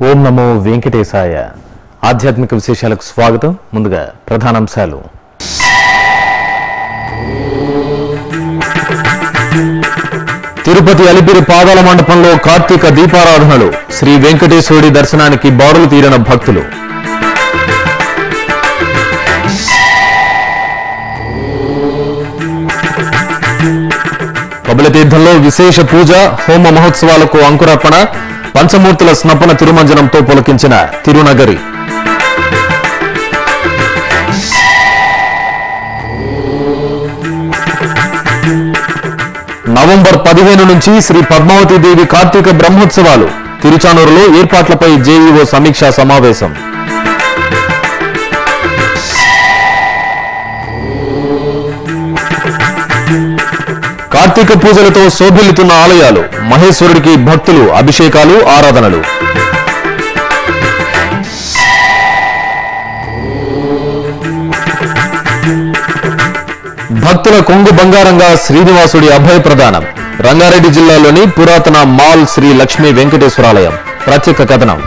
ఓం నమో వెంకటేశాయ ఆధ్యాత్మిక విశేషాలకు స్వాగతం ముందుగా ప్రధానాంశాలు తిరుపతి అలిపిరి పాదాల మండపంలో కార్తీక దీపారాధనలు శ్రీ వెంకటేశ్వరుడి దర్శనానికి బారులు తీరిన భక్తులు కపిలతీర్థంలో విశేష పూజ హోమ మహోత్సవాలకు అంకురార్పణ పంచమూర్తుల స్నపన తిరుమంజనంతో పులకించిన తిరునగరి నవంబర్ పదిహేను నుంచి శ్రీ పద్మావతి దేవి కార్తీక బ్రహ్మోత్సవాలు తిరుచానూరులో ఏర్పాట్లపై జేఈఓ సమీక్షా సమావేశం కార్తీక పూజలతో శోభిల్లుతున్న ఆలయాలు మహేశ్వరుడికి భక్తులు అభిషేకాలు ఆరాధనలు భక్తుల కొంగు బంగారంగా శ్రీనివాసుడి అభయ ప్రదానం రంగారెడ్డి జిల్లాలోని పురాతన మాల్ శ్రీ లక్ష్మీ వెంకటేశ్వరాలయం ప్రత్యేక కథనం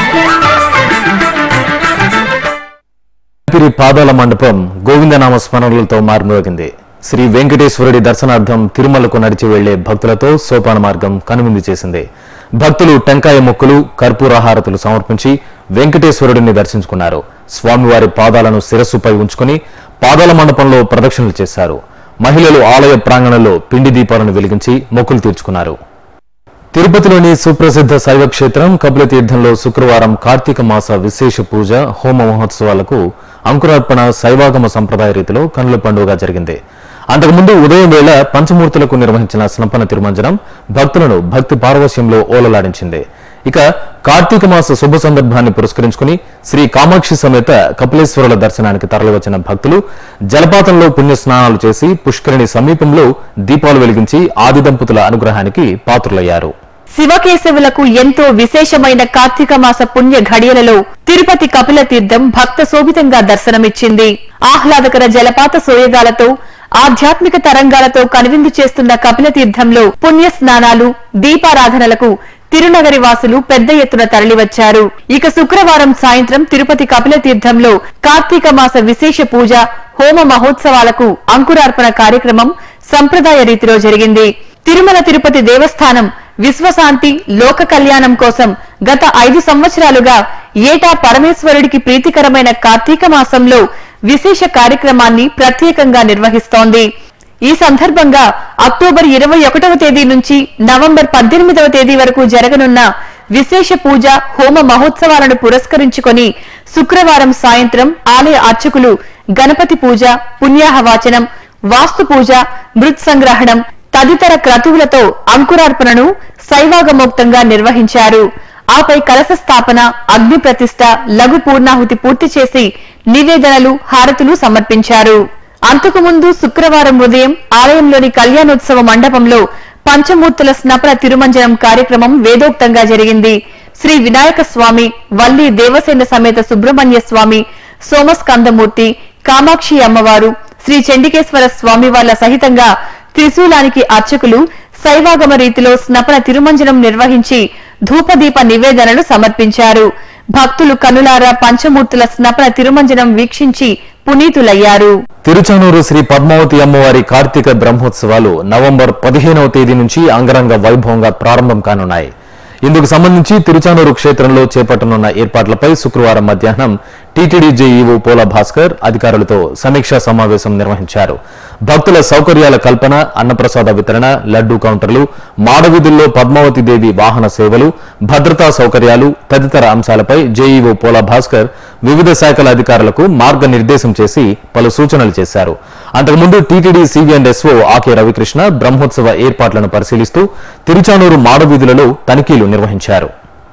అలిపిరి పాదాల మండపం గోవిందనామ స్మరణలతో మారుమోగింది శ్రీ వెంకటేశ్వరుడి దర్శనార్థం తిరుమలకు నడిచి వెళ్లే భక్తులతో సోపాన మార్గం కనువిందు చేసింది భక్తులు టెంకాయ మొక్కులు కర్పూరహారతులు సమర్పించి వెంకటేశ్వరుడిని దర్శించుకున్నారు స్వామివారి పాదాలను శిరస్సుపై ఉంచుకుని పాదాల మండపంలో ప్రదక్షిణలు చేశారు మహిళలు ఆలయ ప్రాంగణంలో పిండి దీపాలను వెలిగించి మొక్కులు తీర్చుకున్నారు తిరుపతిలోని సుప్రసిద్ధ శైవ క్షేత్రం కపిలతీర్థంలో శుక్రవారం కార్తీక మాస విశేష పూజ హోమ మహోత్సవాలకు అంకురార్పణ శైవాగమ సంప్రదాయ రీతిలో కనుల పండుగ జరిగింది అంతకుముందు ఉదయం వేళ పంచమూర్తులకు నిర్వహించిన స్నపన తిరుమంజనం భక్తులను భక్తి పారవశ్యంలో ఓలలాడించింది ఇక కార్తీక మాస శుభ సందర్భాన్ని పురస్కరించుకుని శ్రీ కామాక్షి సమేత కపిలేశ్వరుల దర్శనానికి తరలివచ్చిన భక్తులు జలపాతంలో పుణ్య స్నానాలు చేసి పుష్కరిణి సమీపంలో దీపాలు వెలిగించి ఆది దంపతుల అనుగ్రహానికి పాత్రులయ్యారు శివకేశవులకు ఎంతో విశేషమైన కార్తీక మాస పుణ్య ఘడియలలో తిరుపతి కపిల తీర్థం భక్త శోభితంగా దర్శనమిచ్చింది ఆహ్లాదకర జలపాత సోయగాలతో ఆధ్యాత్మిక తరంగాలతో కనువిందు చేస్తున్న కపిల తీర్థంలో పుణ్య స్నానాలు దీపారాధనలకు తిరునగరి వాసులు పెద్ద ఎత్తున తరలివచ్చారు ఇక శుక్రవారం సాయంత్రం తిరుపతి కపిల తీర్థంలో కార్తీక మాస విశేష పూజ హోమ మహోత్సవాలకు అంకురార్పణ కార్యక్రమం సంప్రదాయ రీతిలో జరిగింది తిరుమల తిరుపతి దేవస్థానం విశ్వశాంతి లోక కళ్యాణం కోసం గత ఐదు సంవత్సరాలుగా ఏటా పరమేశ్వరుడికి ప్రీతికరమైన కార్తీక మాసంలో విశేష కార్యక్రమాన్ని ప్రత్యేకంగా నిర్వహిస్తోంది ఈ సందర్భంగా అక్టోబర్ ఇరవై ఒకటవ తేదీ నుంచి నవంబర్ పద్దెనిమిదవ తేదీ వరకు జరగనున్న విశేష పూజ హోమ మహోత్సవాలను పురస్కరించుకొని శుక్రవారం సాయంత్రం ఆలయ అర్చకులు గణపతి పూజ పుణ్యాహవాచనం వాస్తు పూజ మృత్ సంగ్రహణం తదితర క్రతువులతో అంకురార్పణను శైవాగమోక్తంగా నిర్వహించారు ఆపై కలశ స్థాపన అగ్ని ప్రతిష్ట లఘు పూర్ణాహుతి పూర్తి చేసి నివేదనలు హారతులు సమర్పించారు అంతకుముందు శుక్రవారం ఉదయం ఆలయంలోని కళ్యాణోత్సవ మండపంలో పంచమూర్తుల స్నపన తిరుమంజనం కార్యక్రమం వేదోక్తంగా జరిగింది శ్రీ వినాయక స్వామి వల్లి దేవసేన సమేత సుబ్రహ్మణ్య స్వామి సోమస్కందమూర్తి కామాక్షి అమ్మవారు శ్రీ చండికేశ్వర స్వామి వాళ్ళ సహితంగా త్రిశూలానికి అర్చకులు శైవాగమ రీతిలో స్నపన తిరుమంజనం నిర్వహించి ధూపదీప నివేదనలు సమర్పించారు భక్తులు కనులారా పంచమూర్తుల స్నపన తిరుమంజనం వీక్షించి పునీతులయ్యారు తిరుచానూరు శ్రీ పద్మావతి అమ్మవారి కార్తీక బ్రహ్మోత్సవాలు నవంబర్ పదిహేనవ తేదీ నుంచి అంగరంగ వైభవంగా ప్రారంభం కానున్నాయి ఇందుకు సంబంధించి తిరుచానూరు క్షేత్రంలో చేపట్టనున్న ఏర్పాట్లపై శుక్రవారం మధ్యాహ్నం టీటీడీ జేఈఓ పోల భాస్కర్ అధికారులతో సమీక్షా సమావేశం నిర్వహించారు భక్తుల సౌకర్యాల కల్పన అన్నప్రసాద వితరణ లడ్డూ కౌంటర్లు మాడవీధుల్లో పద్మావతి దేవి వాహన సేవలు భద్రతా సౌకర్యాలు తదితర అంశాలపై జేఈఓ పోల భాస్కర్ వివిధ శాఖల అధికారులకు మార్గనిర్దేశం చేసి పలు సూచనలు చేశారు అంతకుముందు టీటీడీ సివిఎండ్ఎస్ఓ ఆకే రవికృష్ణ బ్రహ్మోత్సవ ఏర్పాట్లను పరిశీలిస్తూ తిరుచానూరు మాడవీధులలో తనిఖీలు నిర్వహించారు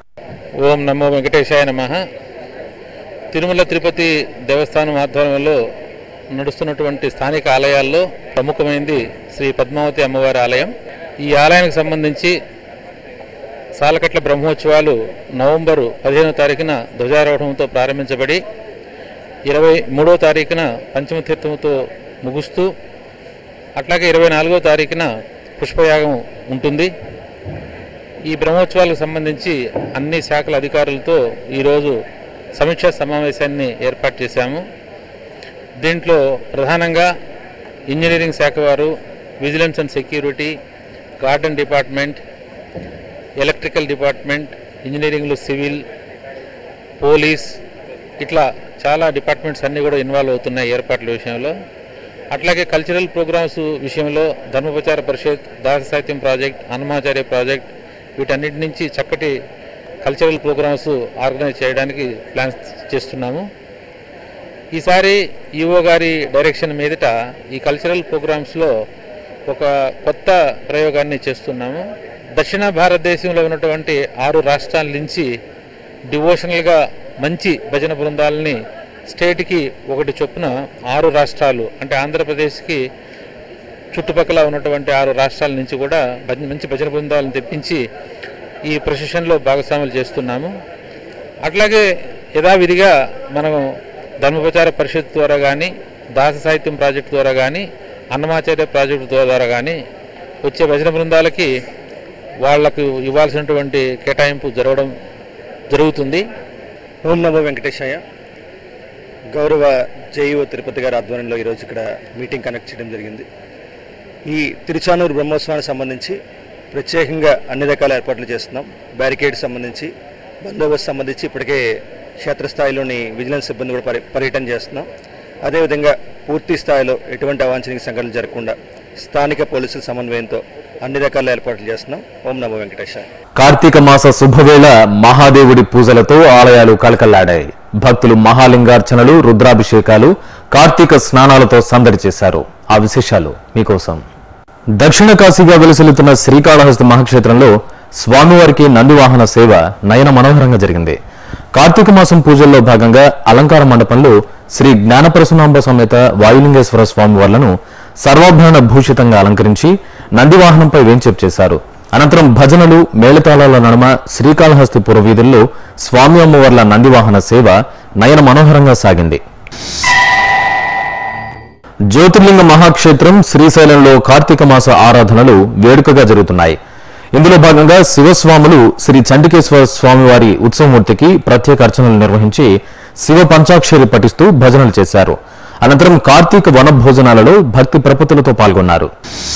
ఓం నమో వెంకటేశాయ నమ తిరుమల తిరుపతి దేవస్థానం ఆధ్వర్యంలో నడుస్తున్నటువంటి స్థానిక ఆలయాల్లో ప్రముఖమైనది శ్రీ పద్మావతి అమ్మవారి ఆలయం ఈ ఆలయానికి సంబంధించి సాలకట్ల బ్రహ్మోత్సవాలు నవంబరు పదిహేనో తారీఖున ధ్వజారోహణంతో ప్రారంభించబడి ఇరవై మూడో తారీఖున పంచమతీర్థంతో ముగుస్తూ అట్లాగే ఇరవై నాలుగో తారీఖున పుష్పయాగం ఉంటుంది ఈ బ్రహ్మోత్సవాలకు సంబంధించి అన్ని శాఖల అధికారులతో ఈరోజు సమీక్షా సమావేశాన్ని ఏర్పాటు చేశాము దీంట్లో ప్రధానంగా ఇంజనీరింగ్ శాఖ వారు vigilance and security garden department electrical department ఇంజనీరింగ్లో సివిల్ పోలీస్ ఇట్లా చాలా డిపార్ట్మెంట్స్ అన్నీ కూడా ఇన్వాల్వ్ అవుతున్నాయి ఏర్పాట్ల విషయంలో అట్లాగే కల్చరల్ ప్రోగ్రామ్స్ విషయంలో ధర్మప్రచార పరిషత్ దాస సాహిత్యం ప్రాజెక్ట్ హనుమాచార్య ప్రాజెక్ట్ వీటన్నిటి నుంచి చక్కటి కల్చరల్ ప్రోగ్రామ్స్ ఆర్గనైజ్ చేయడానికి ప్లాన్స్ చేస్తున్నాము ఈసారి ఈఓ గారి డైరెక్షన్ మీదట ఈ కల్చరల్ ప్రోగ్రామ్స్లో ఒక కొత్త ప్రయోగాన్ని చేస్తున్నాము దక్షిణ భారతదేశంలో ఉన్నటువంటి ఆరు రాష్ట్రాల నుంచి డివోషనల్గా మంచి భజన బృందాలని స్టేట్కి ఒకటి చొప్పున ఆరు రాష్ట్రాలు అంటే ఆంధ్రప్రదేశ్కి చుట్టుపక్కల ఉన్నటువంటి ఆరు రాష్ట్రాల నుంచి కూడా భజ- మంచి భజన బృందాలను తెప్పించి ఈ ప్రొసెషన్లో భాగస్వాములు చేస్తున్నాము అట్లాగే యథావిధిగా మనం ధర్మప్రచార పరిషత్ ద్వారా కానీ దాస సాహిత్యం ప్రాజెక్ట్ ద్వారా కానీ అన్నమాచార్య ప్రాజెక్టు ద్వారా కానీ వచ్చే భజన బృందాలకి వాళ్లకు ఇవ్వాల్సినటువంటి కేటాయింపు జరగడం జరుగుతుంది ఓం నమో వెంకటేశాయ గౌరవ జేఈఓ తిరుపతి గారి ఆధ్వర్యంలో ఈరోజు ఇక్కడ మీటింగ్ కండక్ట్ చేయడం జరిగింది ఈ తిరుచానూరు బ్రహ్మోత్సవానికి సంబంధించి ప్రత్యేకంగా అన్ని రకాల ఏర్పాట్లు చేస్తున్నాం బ్యారికేడ్ సంబంధించి బందోబస్తు సంబంధించి ఇప్పటికే క్షేత్రస్థాయిలోని విజిలెన్స్ సిబ్బంది కూడా పర్య పర్యటన చేస్తున్నాం అదేవిధంగా పూర్తి స్థాయిలో ఎటువంటి అవాంఛనీయ సంఘటనలు జరగకుండా స్థానిక పోలీసుల సమన్వయంతో అన్ని రకాల ఏర్పాట్లు చేస్తున్నాం ఓం నమో వెంకటేశాయ కార్తీక మాస శుభవేళ మహాదేవుడి పూజలతో ఆలయాలు కలకల్లాడాయి భక్తులు మహాలింగార్చనలు రుద్రాభిషేకాలు కార్తీక స్నానాలతో సందడి చేశారు ఆ విశేషాలు మీకోసం దక్షిణ కాశీగా వెలుసెలుతున్న శ్రీకాళహస్తి మహాక్షేత్రంలో స్వామివారికి నందివాహన సేవ నయన మనోహరంగా జరిగింది కార్తీక మాసం పూజల్లో భాగంగా అలంకార మండపంలో శ్రీ జ్ఞానపరశునాంబ సమేత వాయులింగేశ్వర స్వామివార్లను సర్వాభరణ భూషితంగా అలంకరించి నందివాహనంపై వేంచేపు చేశారు అనంతరం భజనలు మేళతాళాల నడుమ శ్రీకాళహస్తి పురవీధుల్లో స్వామి అమ్మవార్ల నందివాహన సేవ నయన మనోహరంగా సాగింది జ్యోతిర్లింగ మహాక్షేత్రం శ్రీశైలంలో కార్తీక మాస ఆరాధనలు వేడుకగా జరుగుతున్నాయి ఇందులో భాగంగా శివస్వాములు శ్రీ చండికేశ్వర స్వామివారి ఉత్సవమూర్తికి ప్రత్యేక అర్చనలు నిర్వహించి శివ పంచాక్షరి పఠిస్తూ భజనలు చేశారు అనంతరం కార్తీక వన భోజనాలలో భక్తి ప్రపత్తులతో పాల్గొన్నారు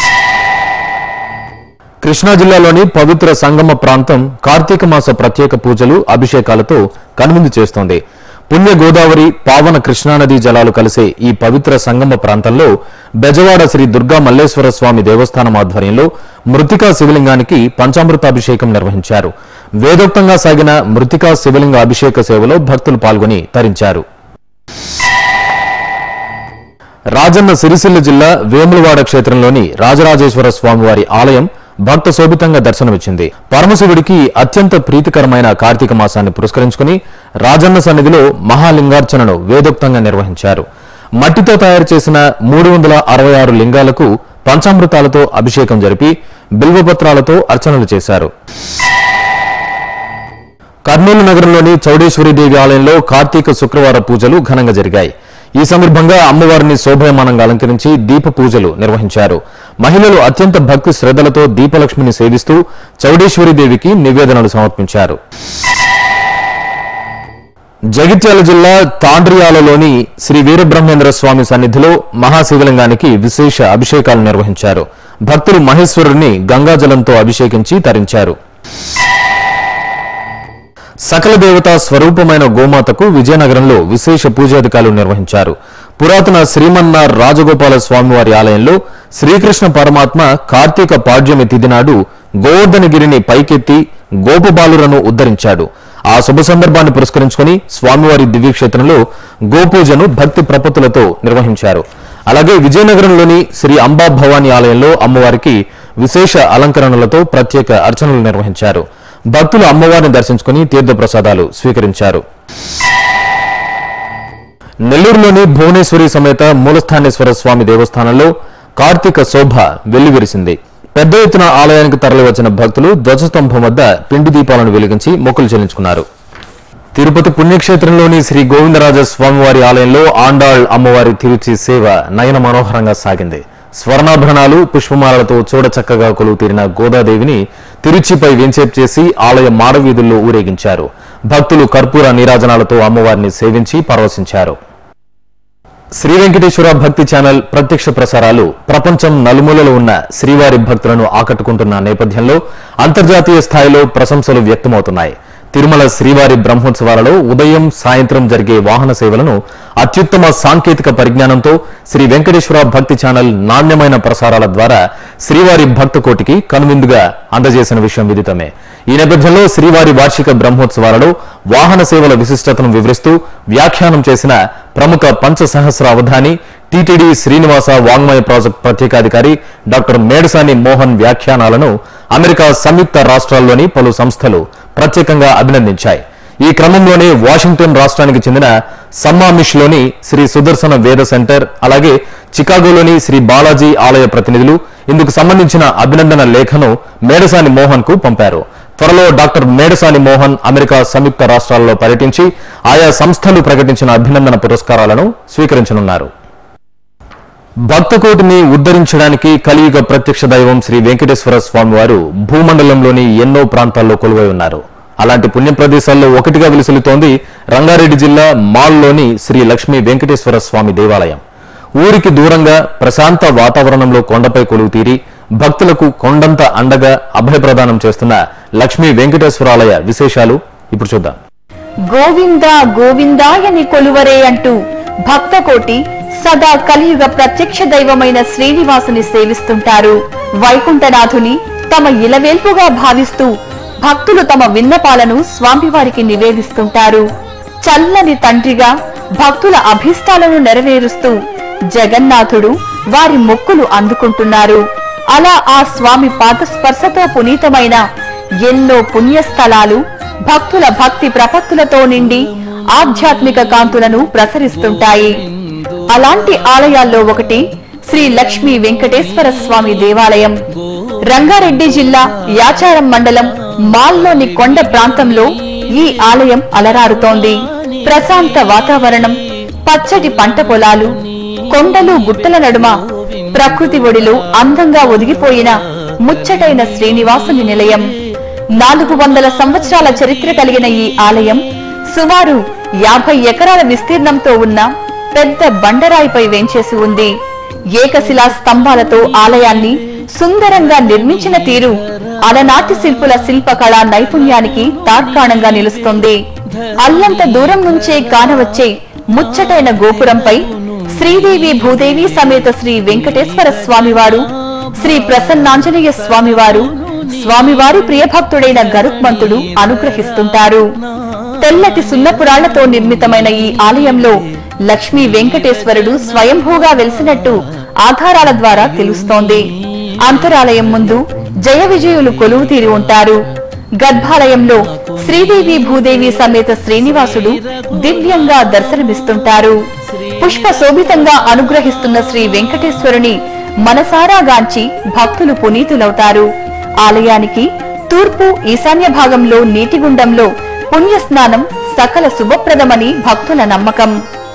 కృష్ణా జిల్లాలోని పవిత్ర సంగమ ప్రాంతం కార్తీక మాస ప్రత్యేక పూజలు అభిషేకాలతో కనువిందు చేస్తోంది పుణ్య గోదావరి పావన కృష్ణానదీ జలాలు కలిసే ఈ పవిత్ర సంగమ ప్రాంతంలో బెజవాడ శ్రీ దుర్గా మల్లేశ్వర స్వామి దేవస్థానం ఆధ్వర్యంలో మృతికా శివలింగానికి పంచామృతాభిషేకం నిర్వహించారు వేదోక్తంగా సాగిన మృతికా శివలింగ అభిషేక సేవలో భక్తులు పాల్గొని తరించారు రాజన్న సిరిసిల్ల జిల్లా వేములవాడ క్షేత్రంలోని రాజరాజేశ్వర స్వామివారి ఆలయం భక్త శోభితంగా దర్శనమిచ్చింది పరమశివుడికి అత్యంత ప్రీతికరమైన కార్తీక మాసాన్ని పురస్కరించుకుని రాజన్న సన్నిధిలో మహాలింగార్చనను వేదోక్తంగా నిర్వహించారు మట్టితో తయారు చేసిన మూడు వందల అరవై ఆరు లింగాలకు పంచామృతాలతో అభిషేకం జరిపి బిల్వపత్రాలతో అర్చనలు చేశారు కర్నూలు నగరంలోని చౌడేశ్వరీదేవి ఆలయంలో కార్తీక శుక్రవార పూజలు ఘనంగా జరిగాయి ఈ సందర్భంగా అమ్మవారిని శోభయమానంగా అలంకరించి దీప పూజలు నిర్వహించారు మహిళలు అత్యంత భక్తి శ్రద్ధలతో దీపలక్ష్మిని సేవిస్తూ చౌడేశ్వరీదేవికి నివేదనలు సమర్పించారు జగిత్యాల జిల్లా తాండ్రియాలలోని శ్రీ వీరబ్రహ్మేంద్ర స్వామి సన్నిధిలో మహాశివలింగానికి విశేష అభిషేకాలు నిర్వహించారు భక్తులు మహేశ్వరుడిని గంగాజలంతో అభిషేకించి తరించారు సకల దేవతా స్వరూపమైన గోమాతకు విజయనగరంలో విశేష పూజాధికారులు నిర్వహించారు పురాతన శ్రీమన్నార్ రాజగోపాల స్వామివారి ఆలయంలో శ్రీకృష్ణ పరమాత్మ కార్తీక పాడ్యమి తిథి నాడు గోవర్ధనగిరిని పైకెత్తి గోపబాలురను ఉద్ధరించాడు ఆ శుభ సందర్భాన్ని పురస్కరించుకుని స్వామివారి దివ్యక్షేత్రంలో గోపూజను భక్తి ప్రపత్తులతో నిర్వహించారు అలాగే విజయనగరంలోని శ్రీ అంబా భవానీ ఆలయంలో అమ్మవారికి విశేష అలంకరణలతో ప్రత్యేక అర్చనలు నిర్వహించారు భక్తులు అమ్మవారిని దర్శించుకుని తీర్థప్రసాదాలు స్వీకరించారు నెల్లూరులోని భువనేశ్వరి సమేత మూలస్థానేశ్వర స్వామి దేవస్థానంలో కార్తీక శోభ వెల్లివిరిసింది పెద్ద ఎత్తున ఆలయానికి తరలివచ్చిన భక్తులు ధ్వజస్తంభం వద్ద పిండి దీపాలను వెలిగించి మొక్కులు చెల్లించుకున్నారు తిరుపతి పుణ్యక్షేత్రంలోని శ్రీ గోవిందరాజ స్వామివారి ఆలయంలో ఆండాళ్ అమ్మవారి తిరుచి సేవ నయన మనోహరంగా సాగింది స్వర్ణాభరణాలు పుష్పమాలలతో చూడచక్కగా కొలువు తీరిన గోదాదేవిని తిరుచిపై వెంచేపు చేసి ఆలయ మాడవీధుల్లో ఊరేగించారు భక్తులు కర్పూర నీరాజనాలతో అమ్మవారిని సేవించి పరవశించారు శ్రీ వెంకటేశ్వర భక్తి ఛానల్ ప్రత్యక్ష ప్రసారాలు ప్రపంచం నలుమూలలో ఉన్న శ్రీవారి భక్తులను ఆకట్టుకుంటున్న నేపథ్యంలో అంతర్జాతీయ స్థాయిలో ప్రశంసలు వ్యక్తమవుతున్నాయి తిరుమల శ్రీవారి బ్రహ్మోత్సవాలలో ఉదయం సాయంత్రం జరిగే వాహన సేవలను అత్యుత్తమ సాంకేతిక పరిజ్ఞానంతో శ్రీ వెంకటేశ్వర భక్తి ఛానల్ నాణ్యమైన ప్రసారాల ద్వారా శ్రీవారి భక్త కోటికి కనువిందుగా అందజేసిన విషయం విదితమే ఈ నేపథ్యంలో శ్రీవారి వార్షిక బ్రహ్మోత్సవాలలో వాహన సేవల విశిష్టతను వివరిస్తూ వ్యాఖ్యానం చేసిన ప్రముఖ పంచసహస్ర అవధాని టీటీడీ శ్రీనివాస వాంగ్మయ ప్రాజెక్ట్ ప్రత్యేకాధికారి డాక్టర్ మేడసాని మోహన్ వ్యాఖ్యానాలను అమెరికా సంయుక్త రాష్ట్రాల్లోని పలు సంస్థలు ప్రత్యేకంగా అభినందించాయి ఈ క్రమంలోనే వాషింగ్టన్ రాష్ట్రానికి చెందిన సమ్మామిష్లోని శ్రీ సుదర్శన వేద సెంటర్ అలాగే చికాగోలోని శ్రీ బాలాజీ ఆలయ ప్రతినిధులు ఇందుకు సంబంధించిన అభినందన లేఖను మేడసాని మోహన్ కు పంపారు త్వరలో డాక్టర్ మేడసాని మోహన్ అమెరికా సంయుక్త రాష్ట్రాల్లో పర్యటించి ఆయా సంస్థలు ప్రకటించిన అభినందన పురస్కారాలను స్వీకరించనున్నారు భక్తకోటిని ఉద్ధరించడానికి కలియుగ ప్రత్యక్ష దైవం శ్రీ వెంకటేశ్వర స్వామి వారు భూమండలంలోని ఎన్నో ప్రాంతాల్లో కొలువై ఉన్నారు అలాంటి పుణ్య ప్రదేశాల్లో ఒకటిగా విలుసులుతోంది రంగారెడ్డి జిల్లా మాల్లోని శ్రీ లక్ష్మీ వెంకటేశ్వర స్వామి దేవాలయం ఊరికి దూరంగా ప్రశాంత వాతావరణంలో కొండపై కొలువు తీరి భక్తులకు కొండంత అండగా అభయప్రదానం చేస్తున్న లక్ష్మీ వెంకటేశ్వరాలయ విశేషాలు ఇప్పుడు చూద్దాం గోవింద గోవిందాయని కొలువరే అంటూ భక్తకోటి సదా కలియుగ ప్రత్యక్ష దైవమైన శ్రీనివాసుని సేవిస్తుంటారు వైకుంఠనాథుని తమ ఇలవేల్పుగా భావిస్తూ భక్తులు తమ విన్నపాలను స్వామివారికి నివేదిస్తుంటారు చల్లని తండ్రిగా భక్తుల అభీష్టాలను నెరవేరుస్తూ జగన్నాథుడు వారి మొక్కులు అందుకుంటున్నారు అలా ఆ స్వామి పాదస్పర్శతో పునీతమైన ఎన్నో పుణ్యస్థలాలు భక్తుల భక్తి ప్రపత్తులతో నిండి ఆధ్యాత్మిక కాంతులను ప్రసరిస్తుంటాయి అలాంటి ఆలయాల్లో ఒకటి శ్రీ లక్ష్మీ వెంకటేశ్వర స్వామి దేవాలయం రంగారెడ్డి జిల్లా యాచారం మండలం మాల్లోని కొండ ప్రాంతంలో ఈ ఆలయం అలరారుతోంది ప్రశాంత వాతావరణం పచ్చటి పంట పొలాలు కొండలు గుట్టల నడుమ ప్రకృతి ఒడిలో అందంగా ఒదిగిపోయిన ముచ్చటైన శ్రీనివాసుని నిలయం నాలుగు వందల సంవత్సరాల చరిత్ర కలిగిన ఈ ఆలయం సుమారు యాభై ఎకరాల విస్తీర్ణంతో ఉన్న పెద్ద బండరాయిపై వేంచేసి ఉంది ఏకశిలా స్తంభాలతో ఆలయాన్ని సుందరంగా నిర్మించిన తీరు అలనాటి శిల్పుల శిల్పకళా నైపుణ్యానికి తార్కాణంగా నిలుస్తుంది అల్లంత దూరం నుంచే కానవచ్చే ముచ్చటైన గోపురంపై శ్రీదేవి భూదేవి సమేత శ్రీ వెంకటేశ్వర స్వామివారు శ్రీ ప్రసన్నాంజనేయ స్వామివారు స్వామివారి ప్రియభక్తుడైన గరుత్మంతుడు అనుగ్రహిస్తుంటారు తెల్లటి సున్నపురాళ్లతో నిర్మితమైన ఈ ఆలయంలో లక్ష్మీ వెంకటేశ్వరుడు స్వయంభూగా వెలిసినట్టు ఆధారాల ద్వారా తెలుస్తోంది అంతరాలయం ముందు జయ విజయులు కొలువు తీరి ఉంటారు గర్భాలయంలో శ్రీదేవి భూదేవి సమేత శ్రీనివాసుడు దివ్యంగా దర్శనమిస్తుంటారు పుష్ప శోభితంగా అనుగ్రహిస్తున్న శ్రీ వెంకటేశ్వరుని మనసారా గాంచి భక్తులు పునీతులవుతారు ఆలయానికి తూర్పు ఈశాన్య భాగంలో నీటిగుండంలో పుణ్యస్నానం సకల శుభప్రదమని భక్తుల నమ్మకం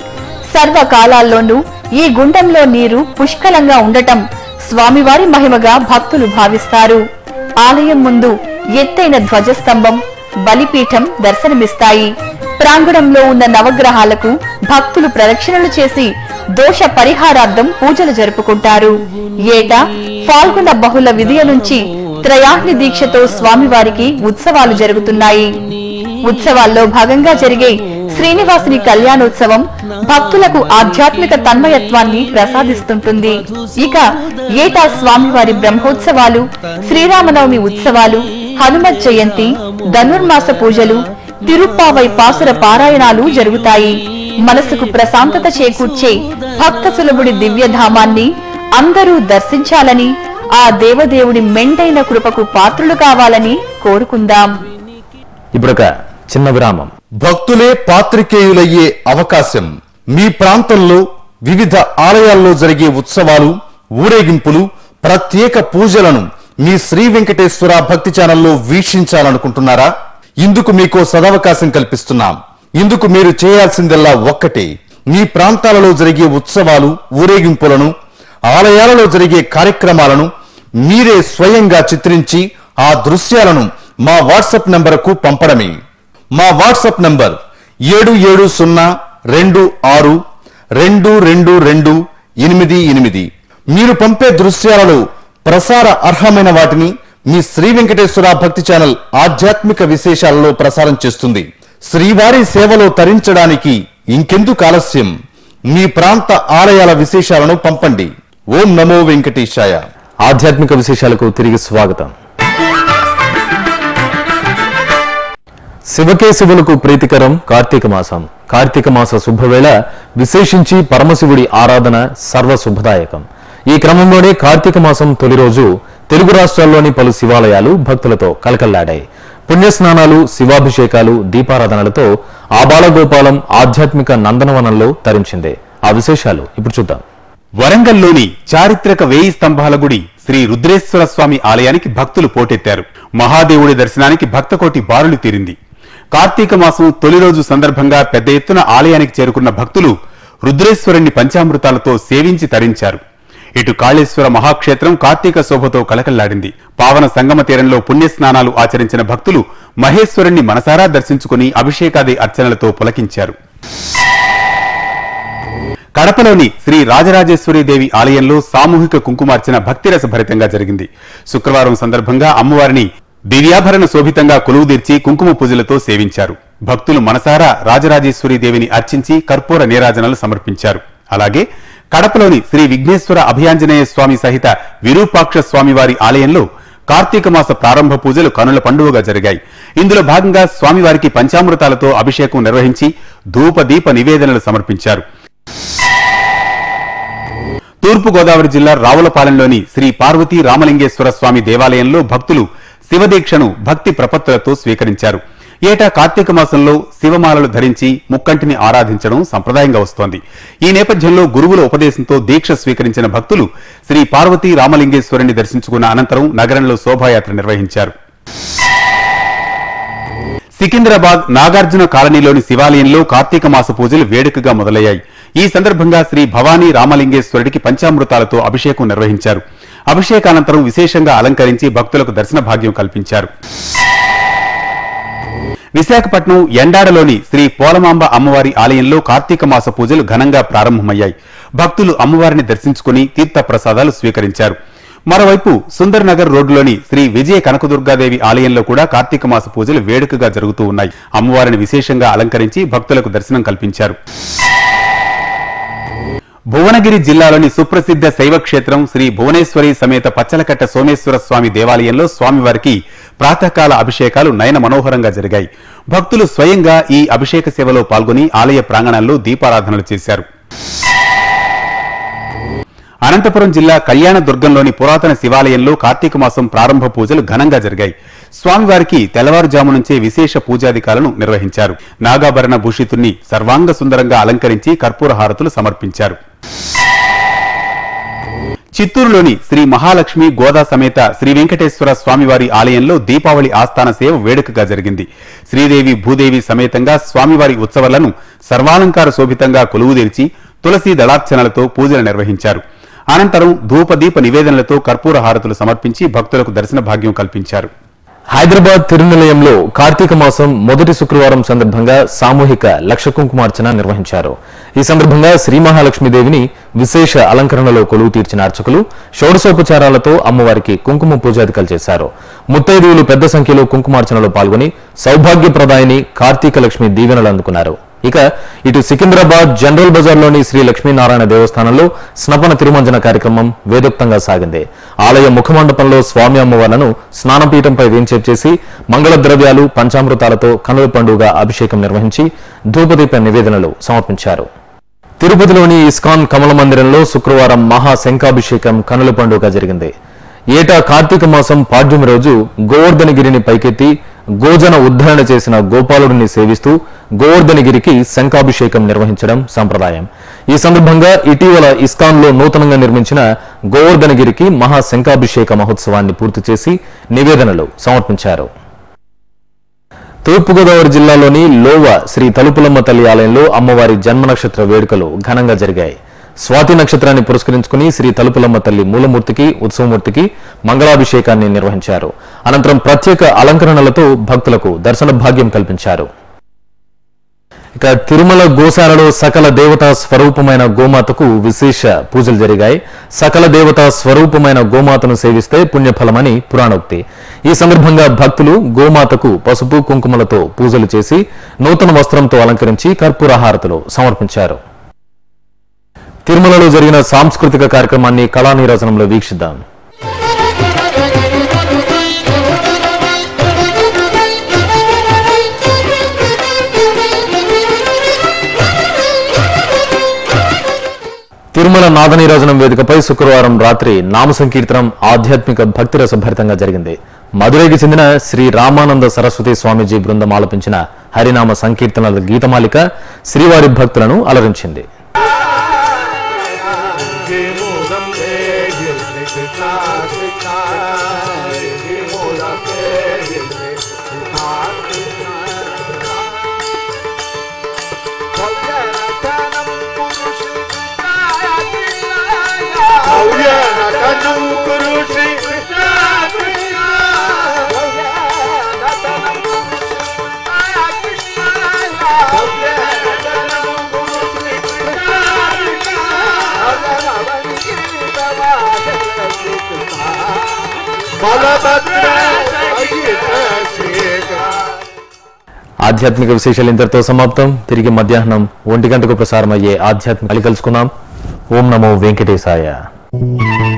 సర్వకాలాల్లోనూ ఈ గుండంలో నీరు పుష్కలంగా ఉండటం స్వామివారి మహిమగా భక్తులు భావిస్తారు ఆలయం ముందు ఎత్తైన ధ్వజస్తంభం బలిపీఠం దర్శనమిస్తాయి ప్రాంగణంలో ఉన్న నవగ్రహాలకు భక్తులు ప్రదక్షిణలు చేసి దోష పరిహారార్థం పూజలు జరుపుకుంటారు ఏటా ఫాల్గుణ బహుళ విధియ నుంచి త్రయాహ్ని దీక్షతో స్వామివారికి ఉత్సవాలు జరుగుతున్నాయి ఉత్సవాల్లో భాగంగా జరిగే శ్రీనివాసుని కళ్యాణోత్సవం భక్తులకు ఆధ్యాత్మిక తన్మయత్వాన్ని ప్రసాదిస్తుంటుంది ఇక ఏటా స్వామివారి బ్రహ్మోత్సవాలు శ్రీరామనవమి ఉత్సవాలు హనుమత్ జయంతి ధనుర్మాస పూజలు తిరుప్పావై పాసుర పారాయణాలు జరుగుతాయి మనసుకు ప్రశాంతత చేకూర్చే భక్త సులభుడి దివ్యధామాన్ని అందరూ దర్శించాలని ఆ దేవదేవుడి మెండైన కృపకు పాత్రులు కావాలని కోరుకుందాం ఇప్పుడొక చిన్న విరామం భక్తులే పాత్రికేయులయ్యే అవకాశం మీ ప్రాంతంలో వివిధ ఆలయాల్లో జరిగే ఉత్సవాలు ఊరేగింపులు ప్రత్యేక పూజలను మీ శ్రీ వెంకటేశ్వర భక్తి ఛానల్లో వీక్షించాలనుకుంటున్నారా ఇందుకు మీకో సదవకాశం కల్పిస్తున్నాం ఇందుకు మీరు చేయాల్సిందల్లా ఒక్కటే మీ ప్రాంతాలలో జరిగే ఉత్సవాలు ఊరేగింపులను ఆలయాలలో జరిగే కార్యక్రమాలను మీరే స్వయంగా చిత్రించి ఆ దృశ్యాలను మా వాట్సాప్ నంబరుకు పంపడమే మా వాట్సాప్ నంబర్ ఏడు ఏడు సున్నా రెండు ఆరు రెండు రెండు రెండు ఎనిమిది ఎనిమిది మీరు పంపే దృశ్యాలలో ప్రసార అర్హమైన వాటిని మీ శ్రీ వెంకటేశ్వర భక్తి ఛానల్ ఆధ్యాత్మిక విశేషాలలో ప్రసారం చేస్తుంది శ్రీవారి సేవలో తరించడానికి ఇంకెందుకు ఆలస్యం మీ ప్రాంత ఆలయాల విశేషాలను పంపండి ఓం నమో వెంకటేశాయ ఆధ్యాత్మిక విశేషాలకు తిరిగి స్వాగతం శివకేశవులకు ప్రీతికరం కార్తీక మాసం కార్తీక మాస శుభవేళ విశేషించి పరమశివుడి ఆరాధన సర్వ శుభదాయకం ఈ క్రమంలోనే కార్తీక మాసం తొలి రోజు తెలుగు రాష్ట్రాల్లోని పలు శివాలయాలు భక్తులతో కలకల్లాడాయి పుణ్యస్నానాలు శివాభిషేకాలు దీపారాధనలతో ఆబాలగోపాలం ఆధ్యాత్మిక నందనవనంలో తరించింది ఆ విశేషాలు ఇప్పుడు చూద్దాం వరంగల్లోని చారిత్రక వేయి స్తంభాల గుడి శ్రీ రుద్రేశ్వర స్వామి ఆలయానికి భక్తులు పోటెత్తారు మహాదేవుడి దర్శనానికి భక్తకోటి బారులు తీరింది కార్తీక మాసం తొలి రోజు సందర్భంగా పెద్ద ఎత్తున ఆలయానికి చేరుకున్న భక్తులు రుద్రేశ్వరుణ్ణి పంచామృతాలతో సేవించి తరించారు ఇటు కాళేశ్వర మహాక్షేత్రం కార్తీక శోభతో కలకల్లాడింది పావన సంగమ తీరంలో పుణ్యస్నానాలు ఆచరించిన భక్తులు మహేశ్వరుణ్ణి మనసారా దర్శించుకుని అభిషేకాది అర్చనలతో పులకించారు కడపలోని శ్రీ రాజరాజేశ్వరి దేవి ఆలయంలో సామూహిక కుంకుమార్చన భక్తిరస భరితంగా జరిగింది శుక్రవారం సందర్భంగా అమ్మవారిని దివ్యాభరణ శోభితంగా కొలువుదీర్చి కుంకుమ పూజలతో సేవించారు భక్తులు మనసారా రాజరాజేశ్వరి దేవిని అర్చించి కర్పూర నీరాజనాలు సమర్పించారు అలాగే కడపలోని శ్రీ విఘ్నేశ్వర అభయాంజనేయ స్వామి సహిత విరూపాక్ష స్వామివారి ఆలయంలో కార్తీక మాస ప్రారంభ పూజలు కనుల పండుగగా జరిగాయి ఇందులో భాగంగా స్వామివారికి పంచామృతాలతో అభిషేకం నిర్వహించి ధూప దీప నివేదనలు సమర్పించారు తూర్పు గోదావరి జిల్లా రావులపాలెంలోని శ్రీ పార్వతీ రామలింగేశ్వర స్వామి దేవాలయంలో భక్తులు శివదీక్షను భక్తి ప్రపత్తులతో స్వీకరించారు ఏటా కార్తీక మాసంలో శివమాలలు ధరించి ముక్కంటిని ఆరాధించడం సంప్రదాయంగా వస్తోంది ఈ నేపథ్యంలో గురువుల ఉపదేశంతో దీక్ష స్వీకరించిన భక్తులు శ్రీ పార్వతీ రామలింగేశ్వరుని దర్శించుకున్న అనంతరం నగరంలో శోభాయాత్ర నిర్వహించారు సికింద్రాబాద్ నాగార్జున కాలనీలోని శివాలయంలో కార్తీక మాస పూజలు వేడుకగా మొదలయ్యాయి ఈ సందర్భంగా శ్రీ భవానీ రామలింగేశ్వరుడికి పంచామృతాలతో అభిషేకం నిర్వహించారు అభిషేకానంతరం విశేషంగా అలంకరించి భక్తులకు దర్శన భాగ్యం కల్పించారు విశాఖపట్నం ఎండాడలోని శ్రీ పోలమాంబ అమ్మవారి ఆలయంలో కార్తీక మాస పూజలు ఘనంగా ప్రారంభమయ్యాయి భక్తులు అమ్మవారిని దర్శించుకుని తీర్థ ప్రసాదాలు స్వీకరించారు మరోవైపు సుందర్ నగర్ రోడ్డులోని శ్రీ విజయ కనకదుర్గాదేవి ఆలయంలో కూడా కార్తీక మాస పూజలు వేడుకగా జరుగుతూ ఉన్నాయి అమ్మవారిని విశేషంగా అలంకరించి భక్తులకు దర్శనం కల్పించారు భువనగిరి జిల్లాలోని సుప్రసిద్ధ శైవ క్షేత్రం శ్రీ భువనేశ్వరి సమేత పచ్చలకట్ట సోమేశ్వర స్వామి దేవాలయంలో స్వామివారికి ప్రాతకాల అభిషేకాలు నయన మనోహరంగా జరిగాయి భక్తులు స్వయంగా ఈ అభిషేక సేవలో పాల్గొని ఆలయ ప్రాంగణంలో దీపారాధనలు చేశారు అనంతపురం జిల్లా కళ్యాణ దుర్గంలోని పురాతన శివాలయంలో కార్తీక మాసం ప్రారంభ పూజలు ఘనంగా జరిగాయి స్వామివారికి తెల్లవారుజాము నుంచే విశేష పూజాధికాలను నిర్వహించారు నాగాభరణ భూషితుణ్ణి సర్వాంగ సుందరంగా అలంకరించి కర్పూర హారతులు సమర్పించారు చిత్తూరులోని శ్రీ మహాలక్ష్మి గోదా సమేత శ్రీ వెంకటేశ్వర స్వామివారి ఆలయంలో దీపావళి ఆస్థాన సేవ వేడుకగా జరిగింది శ్రీదేవి భూదేవి సమేతంగా స్వామివారి ఉత్సవాలను సర్వాలంకార శోభితంగా కొలువుదీర్చి తులసి దళార్చనలతో పూజలు నిర్వహించారు అనంతరం ధూపదీప నివేదనలతో కర్పూర హారతులు సమర్పించి భక్తులకు దర్శన భాగ్యం కల్పించారు హైదరాబాద్ తిరునిలయంలో కార్తీక మాసం మొదటి శుక్రవారం సందర్భంగా సామూహిక లక్ష కుంకుమార్చన నిర్వహించారు ఈ సందర్భంగా శ్రీ మహాలక్ష్మీదేవిని విశేష అలంకరణలో కొలువు తీర్చిన అర్చకులు షోడశోపచారాలతో అమ్మవారికి కుంకుమ పూజాధికలు చేశారు ముత్తైదువులు పెద్ద సంఖ్యలో కుంకుమార్చనలో పాల్గొని సౌభాగ్యప్రదాయిని కార్తీక లక్ష్మి దీవెనలు అందుకున్నారు ఇక ఇటు సికింద్రాబాద్ జనరల్ బజార్లోని శ్రీ లక్ష్మీనారాయణ దేవస్థానంలో స్నపన తిరుమంజన కార్యక్రమం వేదోక్తంగా సాగింది ఆలయ ముఖమండపంలో స్వామి అమ్మవార్లను స్నానపీఠంపై వేంచేపు చేసి మంగళ ద్రవ్యాలు పంచామృతాలతో కనుల పండుగ అభిషేకం నిర్వహించి ధూపదీప నివేదనలు సమర్పించారు తిరుపతిలోని ఇస్కాన్ కమల మందిరంలో శుక్రవారం మహా శంఖాభిషేకం కనుల పండుగ జరిగింది ఏటా కార్తీక మాసం పాడ్యమి రోజు గోవర్ధనగిరిని పైకెత్తి గోజన ఉద్ధరణ చేసిన గోపాలుడిని సేవిస్తూ గోవర్ధనగిరికి శంఖాభిషేకం నిర్వహించడం సంప్రదాయం ఈ సందర్భంగా ఇటీవల ఇస్కాన్ లో నూతనంగా నిర్మించిన గోవర్ధనగిరికి మహా శంఖాభిషేక మహోత్సవాన్ని పూర్తి చేసి నివేదనలు సమర్పించారు తూర్పుగోదావరి జిల్లాలోని లోవ శ్రీ తలుపులమ్మ తల్లి ఆలయంలో అమ్మవారి జన్మ నక్షత్ర వేడుకలు ఘనంగా జరిగాయి స్వాతి నక్షత్రాన్ని పురస్కరించుకుని శ్రీ తలుపులమ్మ తల్లి మూలమూర్తికి ఉత్సవమూర్తికి మంగళాభిషేకాన్ని నిర్వహించారు అనంతరం ప్రత్యేక అలంకరణలతో భక్తులకు దర్శన భాగ్యం కల్పించారు ఇక తిరుమల గోశాలలో సకల దేవతా స్వరూపమైన గోమాతకు విశేష పూజలు జరిగాయి సకల దేవతా స్వరూపమైన గోమాతను సేవిస్తే పుణ్యఫలమని పురాణోక్తి ఈ సందర్భంగా భక్తులు గోమాతకు పసుపు కుంకుమలతో పూజలు చేసి నూతన వస్త్రంతో అలంకరించి కర్పూర హారతులు సమర్పించారు తిరుమలలో జరిగిన సాంస్కృతిక కార్యక్రమాన్ని కళా నీరాజనంలో వీక్షిద్దాం తిరుమల నాదనీరాజనం వేదికపై శుక్రవారం రాత్రి నామ సంకీర్తనం ఆధ్యాత్మిక భక్తిరస భరితంగా జరిగింది మదురైకి చెందిన శ్రీ రామానంద సరస్వతి స్వామీజీ బృందం ఆలపించిన హరినామ సంకీర్తనల గీతమాలిక శ్రీవారి భక్తులను అలరించింది ఆధ్యాత్మిక విశేషాలు ఇంతటితో సమాప్తం తిరిగి మధ్యాహ్నం ఒంటి గంటకు ప్రసారమయ్యే ఆధ్యాత్మిక కలుసుకుందాం ఓం నమో వెంకటేశాయ